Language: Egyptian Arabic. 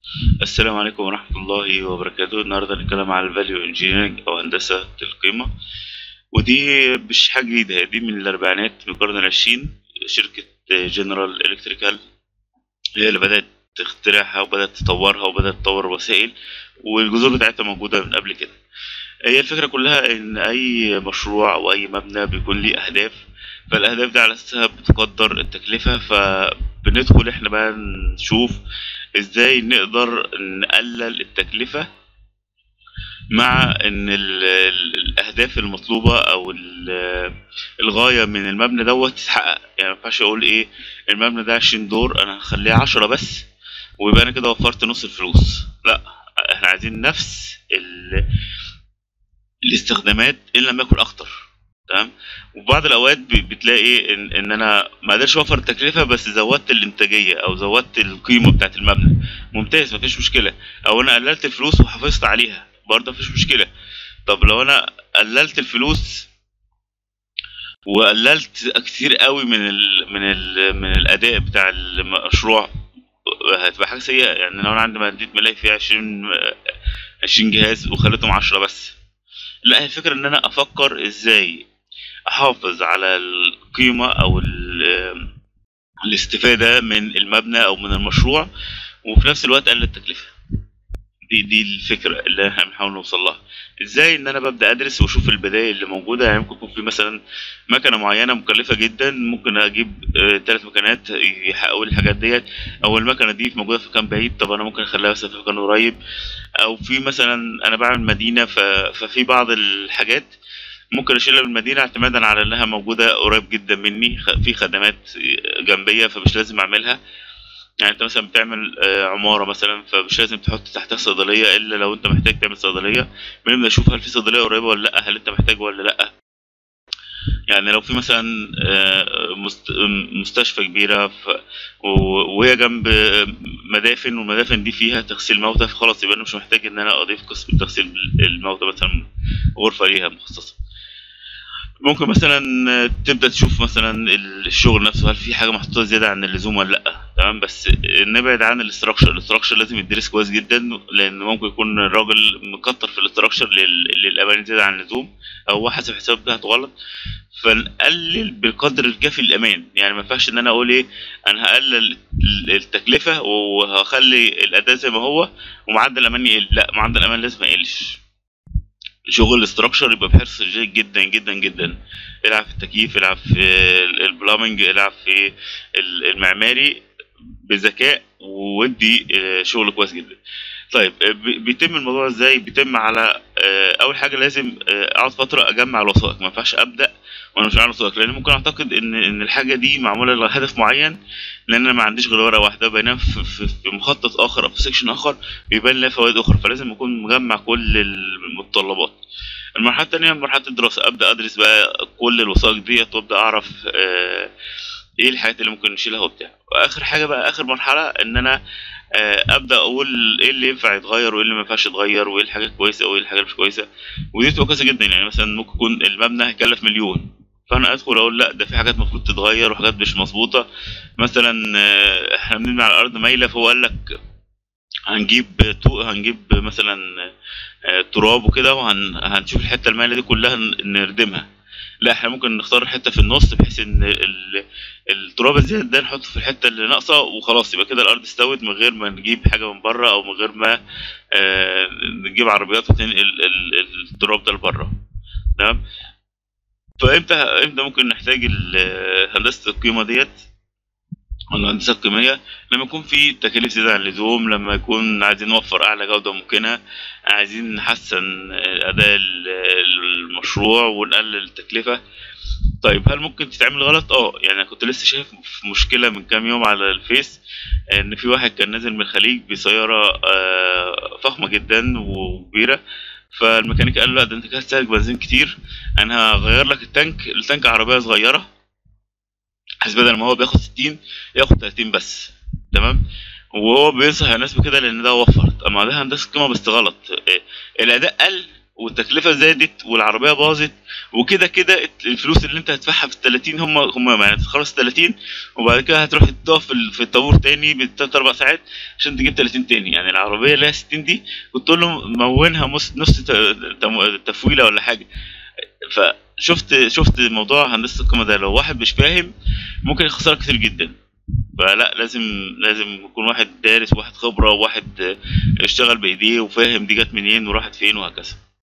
السلام عليكم ورحمة الله وبركاته النهاردة هنتكلم على الفاليو انجينيرنج أو هندسة القيمة ودي مش حاجة جديدة دي من الأربعينات من القرن العشرين شركة جنرال إلكتريكال هي اللي بدأت تخترعها وبدأت تطورها وبدأت تطور وسائل والجذور بتاعتها موجودة من قبل كده هي الفكرة كلها إن أي مشروع أو أي مبنى بيكون ليه أهداف فالأهداف دي على أساسها بتقدر التكلفة فبندخل إحنا بقى نشوف إزاي نقدر نقلل التكلفة مع إن ال- ال- الأهداف المطلوبة أو ال- الغاية من المبنى دوت تتحقق يعني مينفعش أقول إيه المبنى ده عشرين دور أنا هخليه عشرة بس ويبقى أنا كده وفرت نص الفلوس لأ إحنا عايزين نفس ال الاستخدامات ان لم يكن اكتر تمام وفي بعض الاوقات ب- بتلاقي ان, ان انا ما قدرتش اوفر التكلفه بس زودت الانتاجيه او زودت القيمه بتاعت المبنى ممتاز مفيش مشكله او انا قللت الفلوس وحافظت عليها برضه مفيش مشكله طب لو انا قللت الفلوس وقللت كتير قوي من ال من ال من الاداء بتاع المشروع هتبقى حاجه سيئه يعني لو انا عندي مدينه ملاهي فيها 20 20 جهاز وخليتهم 10 بس لا هي الفكرة ان انا افكر ازاي احافظ على القيمة او ال- الاستفادة من المبنى او من المشروع وفي نفس الوقت اقلل التكلفة دي دي الفكرة اللي احنا بنحاول نوصل لها ازاي ان انا ببدأ ادرس واشوف البدائل اللي موجودة يعني ممكن يكون في مثلا مكنة معينة مكلفة جدا ممكن اجيب ثلاث مكنات يحققوا لي الحاجات ديت او المكنة دي موجودة في مكان بعيد طب انا ممكن اخليها مثلا في مكان قريب او في مثلا انا بعمل مدينة ف- ففي بعض الحاجات ممكن اشيلها من المدينه اعتمادا على انها موجوده قريب جدا مني خ- في خدمات جنبيه فمش لازم اعملها يعني انت مثلا بتعمل آه، عماره مثلا فمش لازم تحط تحتها صيدليه الا لو انت محتاج تعمل صيدليه المهم ده اشوف هل في صيدليه قريبه ولا لا هل انت محتاج ولا لا يعني لو في مثلا آه، مست- مستشفى كبيره ف... و- وهي جنب مدافن والمدافن دي فيها تغسيل موتى فخلاص يبقى انا مش محتاج ان انا اضيف قسم تغسيل الموتى مثلا غرفه ليها مخصصه ممكن مثلا تبدا تشوف مثلا الشغل نفسه هل في حاجه محطوطه زياده عن اللزوم ولا لا تمام بس نبعد عن الاستراكشر الاستراكشر لازم يدرس كويس جدا لان ممكن يكون الراجل مكتر في الاستراكشر لل- للامانه زياده عن اللزوم او هو حسب حساب بتاعته غلط فنقلل بالقدر الكافي الامان يعني ما ينفعش ان انا اقول ايه انا هقلل التكلفه وهخلي الاداء زي ما هو ومعدل الامان يقل لا معدل الامان لازم ما يقلش شغل الاستراكشر يبقى بحرص شديد جدا جدا جدا العب في التكييف العب في البلامنج العب في ال- المعماري بذكاء وودي آه، شغل كويس جدا طيب آه، بي- بيتم الموضوع ازاي بيتم على آه، اول حاجه لازم آه، اقعد فتره اجمع الوثائق ما ينفعش ابدا وانا مش عارف وثائق لان ممكن اعتقد ان ان الحاجه دي معموله لهدف معين لان انا ما عنديش غير ورقه واحده بينما في, في, في مخطط اخر او في سيكشن اخر بيبان لها فوائد اخرى فلازم اكون مجمع كل المتطلبات المرحله الثانيه مرحله الدراسه ابدا ادرس بقى كل الوثائق ديت وابدا اعرف آه، ايه الحاجات اللي ممكن نشيلها وبتاع واخر حاجه بقى اخر مرحله ان انا آه، ابدا اقول ايه اللي ينفع يتغير وايه اللي ما ينفعش يتغير وايه الحاجات كويسه وايه الحاجات مش كويسه ودي بتبقى كويسه جدا يعني مثلا ممكن يكون المبنى هيكلف مليون فانا ادخل اقول لا ده في حاجات المفروض تتغير وحاجات مش مظبوطه مثلا آه، احنا بنبني على الارض مايله فهو قال لك هنجيب تو هنجيب مثلا آه، تراب وكده وهنشوف الحته المايله دي كلها ن- نردمها لا احنا ممكن نختار حته في النص بحيث ان ال- التراب الزياده ده نحطه في الحته اللي ناقصه وخلاص يبقى كده الارض استوت من غير ما نجيب حاجه من بره او من غير ما آه، نجيب عربيات وتنقل ال- ال- التراب ده لبره تمام فامتى امتى ممكن نحتاج ال- هندسه القيمه ديت ولا الهندسه القيميه لما يكون في تكاليف زياده عن اللزوم لما يكون عايزين نوفر اعلى جوده ممكنه عايزين نحسن اداء ال- المشروع ونقلل التكلفه طيب هل ممكن تتعمل غلط اه يعني أنا كنت لسه شايف في مشكله من كام يوم على الفيس ان في واحد كان نازل من الخليج بسياره آه، فخمه جدا وكبيره فالميكانيكي قال له لا ده انت كده هتستهلك بنزين كتير انا هغير لك التانك التانك عربيه صغيره بحيث بدل ما هو بياخد 60 ياخد 30 بس تمام وهو بينصح الناس بكده لان ده وفر طب ما ده هندسه قيمه بس غلط إيه، الاداء قل والتكلفه زادت والعربيه باظت وكده كده الفلوس اللي انت هتدفعها في ال 30 هم هم يعني تخلص 30 وبعد كده هتروح تقف في ال- في الطابور تاني بالتلات اربع ساعات عشان تجيب 30 تاني يعني العربيه اللي هي 60 دي كنت تقول له مونها نص نص ت- تم- تفويله ولا حاجه فشفت شفت موضوع هندسه القمه ده لو واحد مش فاهم ممكن يخسرك كتير جدا فلا لازم لازم يكون واحد دارس وواحد خبره وواحد اشتغل بايديه وفاهم دي جت منين وراحت فين وهكذا